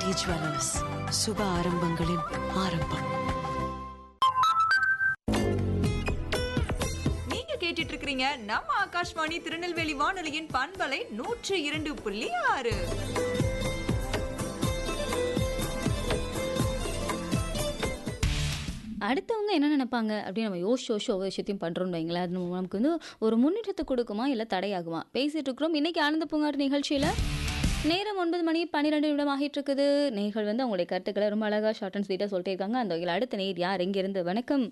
GRT jewellers சுப ஆரம்பங்களின் ஆரம்பம் நீங்க கேட்டுட்டு இருக்கிறீங்க நம்ம ஆகாஷ்வாணி திருநெல்வேலி வானொலியின் பண்பலை நூற்று இரண்டு புள்ளி ஆறு அடுத்தவங்க என்ன நினைப்பாங்க அப்படின்னு நம்ம யோசிச்சு யோசிச்சு ஒவ்வொரு விஷயத்தையும் பண்ணுறோம்னு வைங்களேன் அது நம்ம- நமக்கு வந்து ஒரு முன்னேற்றத்தை கொடுக்குமா இல்லை தடையாகுமா பேசிட்டு இருக்கிறோம் இன்னைக்கு ஆனந்த பூங்காட்டு நிகழ்ச்சியில் நேரம் ஒன்பது மணி பன்னிரெண்டு நிமிடம் ஆகிட்டு இருக்குது நேர்கள் வந்து அவங்களுடைய கருத்துக்களை ரொம்ப அழகாக ஷார்ட் அண்ட் ஸ்வீட்டாக சொல்லிட்டே இருக்காங்க அந்த வகையில் அடுத்த நேர் யார் எங்கேருந்து வணக்கம்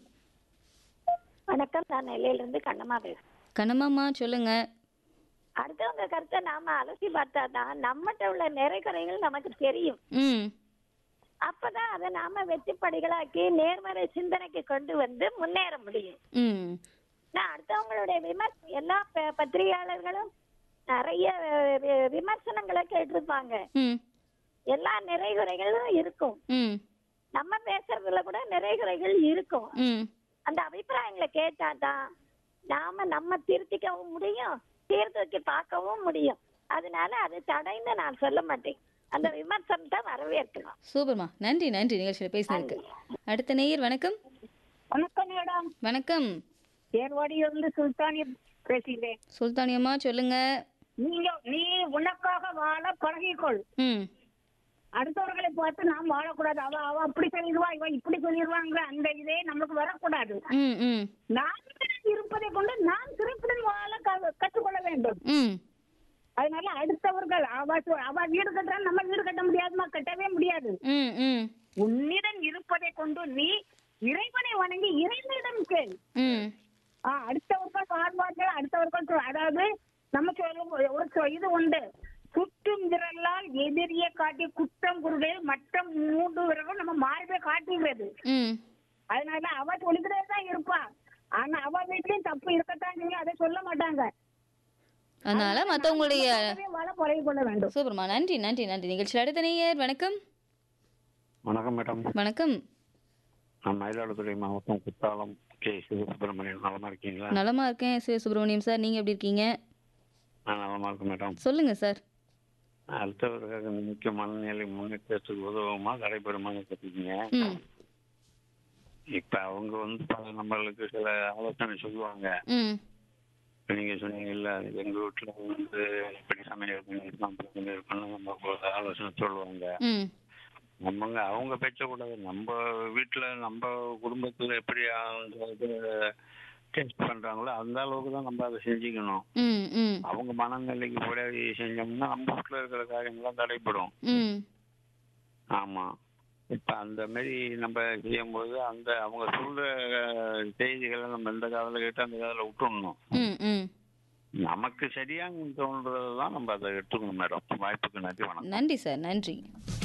வணக்கம் நான் நெல்லையில இருந்து கண்ணம்மா பேசுறேன் கண்ணம்மாம்மா சொல்லுங்க அடுத்தவங்க கருத்தை நாம அலசி பார்த்தாதான் நம்மகிட்ட உள்ள நிறை குறைகள் நமக்கு தெரியும் ம் அப்பதான் அதை நாம வெற்றிப்படிகளாக்கி நேர்மறை சிந்தனைக்கு கொண்டு வந்து முன்னேற முடியும் ம் நான் அடுத்தவங்களுடைய விமர்ச எல்லா ப- பத்திரிகையாளர்களும் நிறைய அஹ், வி- விமர்சனங்களை கேட்டிருப்பாங்க ம் எல்லா நிறைகுறைகளும் இருக்கும் ம் நம்ம பேசுறதுல கூட நிறைகுறைகள் இருக்கும் ம் அந்த அபிப்பிராயங்களை கேட்டாதான் நாம நம்ம திருத்திக்கவும் முடியும் சீர்தூக்கி பார்க்கவும் முடியும் அதனால அது தடைன்னு நான் சொல்ல மாட்டேன் அந்த விமர்சனத்தை வரவேற்கணும் சூப்பர்மா நன்றி நன்றி நிகழ்ச்சியில் பேசினதுக்கு அடுத்த நேயர் வணக்கம் வணக்கம் மேடம் வணக்கம் ஏர்வாடியிலிருந்து சுல்தானி பேசுகிறேன் சுல்தானியம்மா சொல்லுங்க நீங்க நீ உனக்காக வாழ பழகிக்கொள் ம் அடுத்தவர்களை பார்த்து நாம் வாழக்கூடாது அவ அவ அப்படி சொல்லிடுவா இவ இப்படி சொல்லிடுவாங்கிற அந்த இதே நமக்கு வரக்கூடாது ம் ம் நான் இருப்பதை கொண்டு நான் சிறப்புடன் வாழ க- கற்றுக்கொள்ள வேண்டும் ம் அதனால அடுத்தவர்கள் அவ சொ- அவ வீடு கட்டுறா நம்ம வீடு கட்ட முடியாதுமா கட்டவே முடியாது ம் ம் உன்னிடம் இருப்பதை கொண்டு நீ இறைவனை வணங்கி இறைவனிடம் கேள் ம் ஆ, அடுத்தவர்கள் வாழ்வார்கள் அடுத்தவர்கள் சொ- அதாவது நம்ம சொல்லும் ஒரு சொ- இது உண்டு குற்றும் விரலால் எதிரியை காட்டி குற்றம் குருவில் மற்ற மூன்று விரலும் நம்ம மார்பை காட்டுகிறது ம் அதனால அவ சொல்லிக்கிட்டே தான் இருப்பா ஆனா அவ வீட்லயும் தப்பு இருக்கத்தான் செய்யும் அதை சொல்ல மாட்டாங்க அதனால மற்றவங்களுடைய அதே வாழ பழகி கொள்ள வேண்டும் சூப்பர்மா நன்றி நன்றி நன்றி நிகழ்ச்சியில் அடுத்த நேயர் வணக்கம் வணக்கம் மேடம் வணக்கம் நான் மயிலாடுதுறை மாவட்டம் குத்தாலம் கே சிவசுப்பிரமணியன் நலமா இருக்கீங்களா நலமா இருக்கேன் சிவ சுப்பிரமணியம் சார் நீங்க எப்படி இருக்கீங்க நான் நலமா இருக்கேன் மேடம் சொல்லுங்க சார் அடுத்தவர்களுக்கு முக்கிய மனநிலை முன்னேற்றத்துக்கு உதவுமா தடைபெறுமான்னு கேட்டீங்க ம் இப்ப அவங்க வந்து பல நம்மளுக்கு சில ஆலோசனை சொல்லுவாங்க ம் இப்ப நீங்க சொன்னீங்கல்ல எங்க வீட்டுல வந்து இப்படி சமையல் பண்ணிருக்கோம் அப்படி பண்ணிருக்கோம்னு நம்ம ஒரு ஆலோசனை சொல்லுவாங்க ம் நம்மங்க அவங்க பேசக்கூடாது நம்ம வீட்டுல நம்ம குடும்பத்துல எப்படி டேஸ்ட் பண்றாங்களோ அந்த அளவுக்கு தான் நம்ம அதை செஞ்சுக்கணும் ம் ம் அவங்க மனநிலைக்கு போய் செஞ்சோம்னா நம்ம வீட்டுல இருக்கிற காரியங்கள்லாம் தடைப்படும் ம் ஆமா இப்ப அந்த மாதிரி நம்ம செய்யும்போது அந்த அவங்க சொல்ற அஹ், செய்திகளை நம்ம இந்த காதல கேட்டு அந்த காதல விட்டுடணும் ம் ம் நமக்கு சரியானு தோன்றதை தான் நம்ம அதை எடுத்துக்கணும் மேடம் வாய்ப்புக்கு நன்றி வணக்கம் நன்றி சார் நன்றி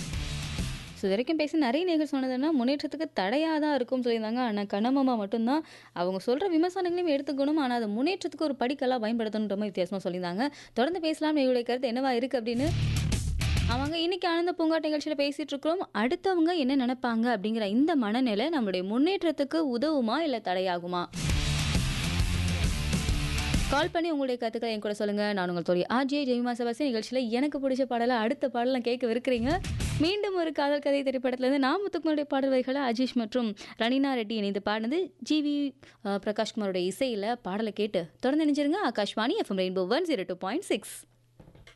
ஸோ இது வரைக்கும் பேசி நிறைய நேர்கள் சொன்னதுன்னா முன்னேற்றத்துக்கு தடையாக தான் இருக்கும்னு சொல்லியிருந்தாங்க ஆனால் கண்ணம்மா மட்டும்தான் அவங்க சொல்கிற விமர்சனங்களையும் எடுத்துக்கணும் ஆனால் அது முன்னேற்றத்துக்கு ஒரு படிக்கெல்லாம் பயன்படுத்தணுன்ற மாதிரி வித்தியாசமாக சொல்லியிருந்தாங்க தொடர்ந்து பேசலாம் இவருடைய கருத்து என்னவா இருக்குது அப்படின்னு அவங்க இன்னைக்கு ஆனந்த பூங்காட்டு நிகழ்ச்சியில் பேசிட்டு இருக்கிறோம் அடுத்தவங்க என்ன நினைப்பாங்க அப்படிங்கிற இந்த மனநிலை நம்மளுடைய முன்னேற்றத்துக்கு உதவுமா இல்லை தடையாகுமா கால் பண்ணி உங்களுடைய கருத்துக்களை என் கூட சொல்லுங்க நான் உங்கள் தோழி ஆர்ஜே ஜெய்மா சபாசி நிகழ்ச்சியில் எனக்கு பிடிச்ச பாடலை அடுத்த பாடலாம் கேட்க இருக்கிறீங்க மீண்டும் ஒரு காதல் கதை திரைப்படத்திலிருந்து நான் முத்துக்குமாருடைய பாடல் வரிகளை அஜீஷ் மற்றும் ரணினா ரெட்டி இணைந்து பாடினது ஜிவி பிரகாஷ்குமாரோட இசையில் பாடலை கேட்டு தொடர்ந்து நினைச்சிருங்க Akashvani FM rainbow one zero two point six